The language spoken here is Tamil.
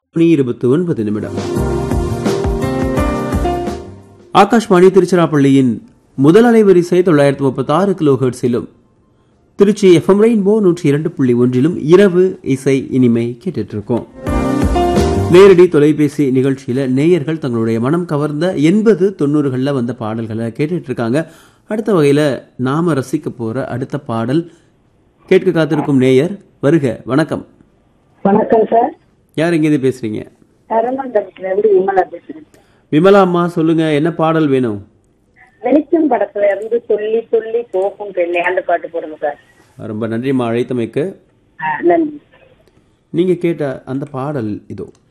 மணி இருபத்தி ஒன்பது நிமிடம் ஆகாஷ்வாணி திருச்சிராப்பள்ளியின் முதல் அலைவரிசை தொள்ளாயிரத்து முப்பத்தி ஆறு கிலோ ஹெர்ட்ஸிலும் திருச்சி எஃப்எம் ரெயின்போ நூற்றி இரண்டு புள்ளி ஒன்றிலும் இரவு இசை இனிமை கேட்டுட்டு இருக்கோம் நேரடி தொலைபேசி நிகழ்ச்சியில நேயர்கள் தங்களுடைய மனம் கவர்ந்த எண்பது தொண்ணூறுகளில் வந்த பாடல்களை கேட்டுட்டு இருக்காங்க அடுத்த வகையில நாம ரசிக்க போற அடுத்த பாடல் கேட்க காத்திருக்கும் நேயர் வருக வணக்கம் வணக்கம் சார் யார் எங்கேருந்து பேசுறீங்க தரமண்டலத்துல இருந்து விமலா பேசுறேன் விமலா அம்மா சொல்லுங்க என்ன பாடல் வேணும் வெளிச்சம் படத்துல இருந்து சொல்லி சொல்லி போகும் பெண்ணே அந்த பாட்டு போடுங்க சார் ரொம்ப நன்றிம்மா அழைத்தமைக்கு ஆ, நன்றி நீங்க கேட்ட அந்த பாடல் இதோ